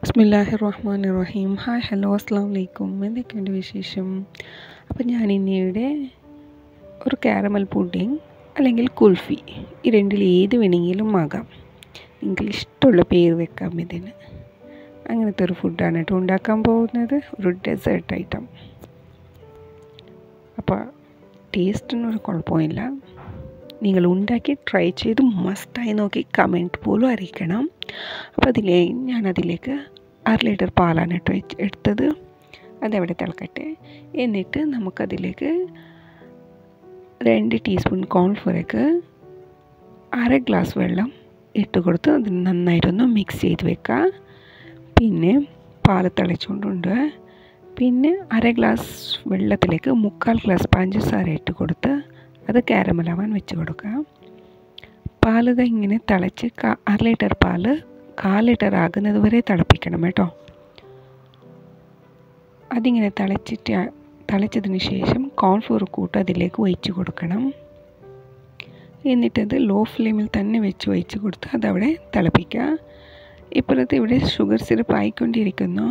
ബിസ്മില്ലാഹി റഹ്മാൻ റഹീം hi hello അസ്സാം വലൈക്കും എന്തൊക്കെയുണ്ട് വിശേഷം അപ്പം ഞാൻ ഇന്നിവിടെ ഒരു കാരമൽ പുഡിംഗ് അല്ലെങ്കിൽ കുൽഫി ഈ രണ്ടിൽ ഏത് വേണമെങ്കിലും ആകാം നിങ്ങൾക്ക് ഇഷ്ടമുള്ള പേര് വെക്കാം ഇതിന് അങ്ങനത്തെ ഒരു ഫുഡാണ് കേട്ടോ ഉണ്ടാക്കാൻ പോകുന്നത് ഒരു ഡെസേർട്ട് ഐറ്റം അപ്പോൾ ടേസ്റ്റിനൊരു കുഴപ്പമില്ല നിങ്ങൾ ഉണ്ടാക്കി ട്രൈ ചെയ്ത് മസ്റ്റായി നോക്കി കമൻറ്റ് പോലും അറിയിക്കണം അപ്പോൾ അതിലേ ഞാൻ അതിലേക്ക് അര ലിറ്റർ പാലാണ് കേട്ടോ എടുത്തത് അതവിടെ തിളക്കട്ടെ എന്നിട്ട് നമുക്കതിലേക്ക് രണ്ട് ടീസ്പൂൺ കോൺഫ്ലോറേക്ക് അര ഗ്ലാസ് വെള്ളം ഇട്ട് കൊടുത്ത് അത് നന്നായിട്ടൊന്ന് മിക്സ് ചെയ്ത് വെക്കുക പിന്നെ പാല് തിളച്ചുകൊണ്ടുണ്ട് പിന്നെ അര ഗ്ലാസ് വെള്ളത്തിലേക്ക് മുക്കാൽ ഗ്ലാസ് പഞ്ചസാര ഇട്ട് കൊടുത്ത് അത് കാരമലാവാൻ വെച്ച് കൊടുക്കുക പാല് ഇങ്ങനെ തിളച്ച് അര ലിറ്റർ പാല് കാൽ ലിറ്റർ ആകുന്നത് വരെ തിളപ്പിക്കണം കേട്ടോ അതിങ്ങനെ തിളച്ചിട്ട് തിളച്ചതിന് ശേഷം കോൺഫ്ലോർ കൂട്ട് അതിലേക്ക് ഒഴിച്ച് കൊടുക്കണം എന്നിട്ടത് ലോ ഫ്ലെയിമിൽ തന്നെ വെച്ച് ഒഴിച്ച് കൊടുത്ത് അതവിടെ തിളപ്പിക്കുക ഇപ്പോഴത്തെ ഇവിടെ ഷുഗർ സിറപ്പ് ആയിക്കൊണ്ടിരിക്കുന്നു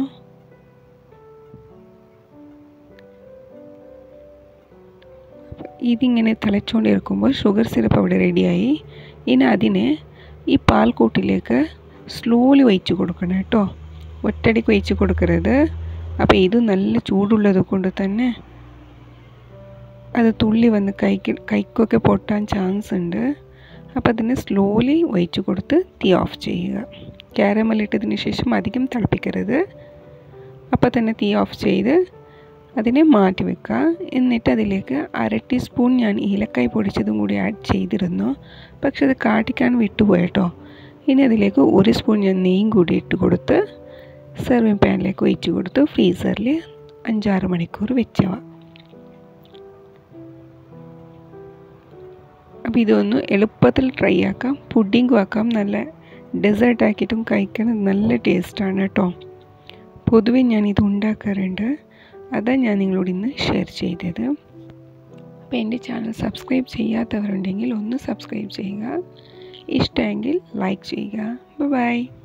ഇതിങ്ങനെ തിളച്ചുകൊണ്ടിരിക്കുമ്പോൾ ഷുഗർ സിറപ്പ് അവിടെ റെഡിയായി ഇനി അതിനെ ഈ പാൽക്കൂട്ടിലേക്ക് സ്ലോലി ഒഴിച്ച് കൊടുക്കണം കേട്ടോ ഒറ്റടിക്ക് ഒഴിച്ച് കൊടുക്കരുത് അപ്പോൾ ഇത് നല്ല ചൂടുള്ളത് കൊണ്ട് തന്നെ അത് തുള്ളി വന്ന് കൈക്ക് കൈക്കൊക്കെ പൊട്ടാൻ ചാൻസ് ഉണ്ട് അപ്പോൾ അതിനെ സ്ലോലി ഒഴിച്ച് കൊടുത്ത് തീ ഓഫ് ചെയ്യുക ക്യാരമൽ ഇട്ടതിന് ശേഷം അധികം തിളപ്പിക്കരുത് അപ്പോൾ തന്നെ തീ ഓഫ് ചെയ്ത് അതിനെ മാറ്റി വെക്കുക എന്നിട്ട് അതിലേക്ക് അര ടീസ്പൂൺ ഞാൻ ഏലക്കായ് പൊടിച്ചതും കൂടി ആഡ് ചെയ്തിരുന്നു പക്ഷെ അത് കാട്ടിക്കാൻ വിട്ടുപോയട്ടോ ഇനി അതിലേക്ക് ഒരു സ്പൂൺ ഞാൻ നെയ്യും കൂടി ഇട്ട് കൊടുത്ത് സെർവിങ് പാനിലേക്ക് ഒഴിച്ച് കൊടുത്ത് ഫ്രീസറിൽ അഞ്ചാറ് മണിക്കൂർ വെച്ചവ അപ്പോൾ ഇതൊന്ന് എളുപ്പത്തിൽ ട്രൈ ആക്കാം പുഡിങ്ങും ആക്കാം നല്ല ഡെസേർട്ട് ആക്കിയിട്ടും കഴിക്കാൻ നല്ല ടേസ്റ്റാണ് കേട്ടോ പൊതുവെ ഞാൻ ഇത് ഉണ്ടാക്കാറുണ്ട് അതാണ് ഞാൻ നിങ്ങളോട് ഇന്ന് ഷെയർ ചെയ്തത് അപ്പോൾ എൻ്റെ ചാനൽ സബ്സ്ക്രൈബ് ചെയ്യാത്തവരുണ്ടെങ്കിൽ ഒന്ന് സബ്സ്ക്രൈബ് ചെയ്യുക ഇഷ്ടമെങ്കിൽ ലൈക്ക് ചെയ്യുക ബൈ